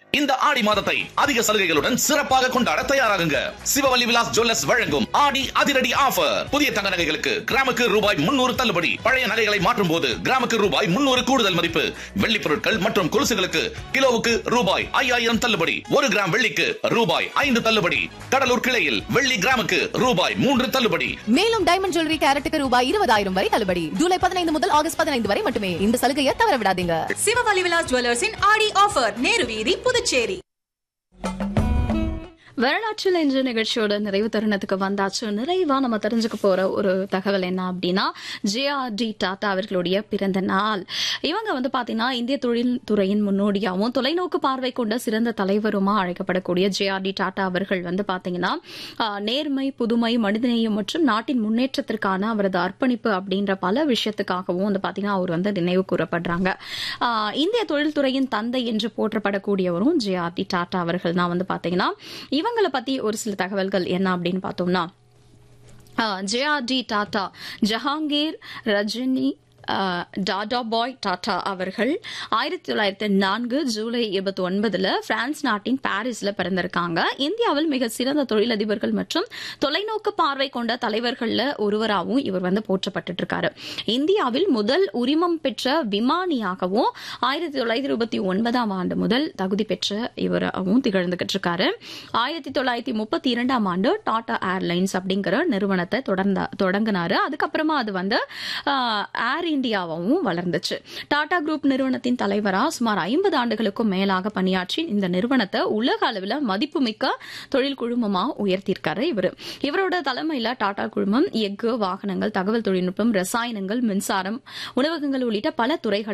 இந்த ஆடி மாதத்தை அதிக சலுகைகளுடன் சிறப்பாக கொண்டாட தயாராகுங்க சிவவல்லி விலாஸ் ஜுவல்லர்ஸ் வழங்கும் ஆடி அதிரடி ஆஃபர் புதிய தங்க நகைகளுக்கு கிராமுக்கு ரூபாய் முன்னூறு தள்ளுபடி பழைய நகைகளை மாற்றும் போது கிராமுக்கு ரூபாய் முன்னூறு கூடுதல் மதிப்பு வெள்ளி பொருட்கள் மற்றும் கொலுசுகளுக்கு கிலோவுக்கு ரூபாய் ஐயாயிரம் தள்ளுபடி ஒரு கிராம் வெள்ளிக்கு ரூபாய் ஐந்து தள்ளுபடி கடலூர் கிளையில் வெள்ளி கிராமுக்கு ரூபாய் மூன்று தள்ளுபடி மேலும் டைமண்ட் ஜுவல்லரி கேரட்டுக்கு ரூபாய் இருபதாயிரம் வரை தள்ளுபடி ஜூலை பதினைந்து முதல் ஆகஸ்ட் பதினைந்து வரை மட்டுமே இந்த சலுகையை தவற விடாதீங்க சிவவலி விலாஸ் ஜுவல்லர்ஸின் ஆடி ஆஃபர் நேரு வீதி புதுச்சேரி வரலாற்றில் என்ற நிகழ்ச்சியோட நிறைவு தருணத்துக்கு வந்தாச்சு நிறைவா நம்ம தெரிஞ்சுக்க போற ஒரு தகவல் என்ன அப்படின்னா ஜேஆர்டி டாடா அவர்களுடைய பிறந்த நாள் இவங்க வந்து பாத்தீங்கன்னா இந்திய தொழில்துறையின் முன்னோடியாகவும் தொலைநோக்கு பார்வை கொண்ட சிறந்த தலைவருமா அழைக்கப்படக்கூடிய ஜேஆர்டி டாடா அவர்கள் வந்து பாத்தீங்கன்னா ஆஹ், நேர்மை புதுமை மனிதநேயம் மற்றும் நாட்டின் முன்னேற்றத்திற்கான அவரது அர்ப்பணிப்பு அப்படின்ற பல விஷயத்துக்காகவும் வந்து பாத்தீங்கன்னா அவர் வந்து நினைவு கூறப்படுறாங்க ஆஹ், இந்திய தொழில்துறையின் தந்தை என்று போற்றப்படக்கூடியவரும் ஜேஆர்டி டாடா அவர்கள் தான் வந்து பாத்தீங்கன்னா இவங்களை பத்தி ஒரு சில தகவல்கள் என்ன அப்படின்னு பார்த்தோம்னா ஜேஆர்டி டாடா ஜஹாங்கீர் ரஜினி ஆஹ், டாடா பாய் டாடா அவர்கள் ஆயிரத்தி தொள்ளாயிரத்தி நான்கு ஜூலை இருபத்தி ஒன்பதுல பிரான்ஸ் நாட்டின் பாரிஸ்ல பிறந்திருக்காங்க இந்தியாவில் மிக சிறந்த தொழிலதிபர்கள் மற்றும் தொலைநோக்கு பார்வை கொண்ட தலைவர்கள்ல ஒருவராகவும் இவர் வந்து போற்றப்பட்டு இருக்காரு இந்தியாவில் முதல் உரிமம் பெற்ற விமானியாகவும் ஆயிரத்தி தொள்ளாயிரத்தி இருபத்தி ஒன்பதாம் ஆண்டு முதல் தகுதி பெற்ற இவராகவும் திகழ்ந்துகிட்டு இருக்காரு ஆயிரத்தி தொள்ளாயிரத்தி முப்பத்தி இரண்டாம் ஆண்டு டாடா ஏர்லைன்ஸ் அப்படிங்கிற நிறுவனத்தை தொடர்ந்த தொடங்கினாரு அதுக்கப்புறமா அது வந்து ஆஹ், ஏர் இந்தியாவும் வளர்ந்துச்சு டாடா குரூப் நிறுவனத்தின் தலைவரா சுமார் ஐம்பது ஆண்டுகளுக்கும் மேலாக பணியாற்றி இந்த நிறுவனத்தை உலக அளவில் மதிப்புமிக்க தொழில் குழுமமா உயர்த்தியிருக்காரு இவர் இவரோட தலைமையில டாடா குழுமம் எஃகு வாகனங்கள் தகவல் தொழில்நுட்பம் ரசாயனங்கள் மின்சாரம் உணவகங்கள் உள்ளிட்ட பல துறைகள்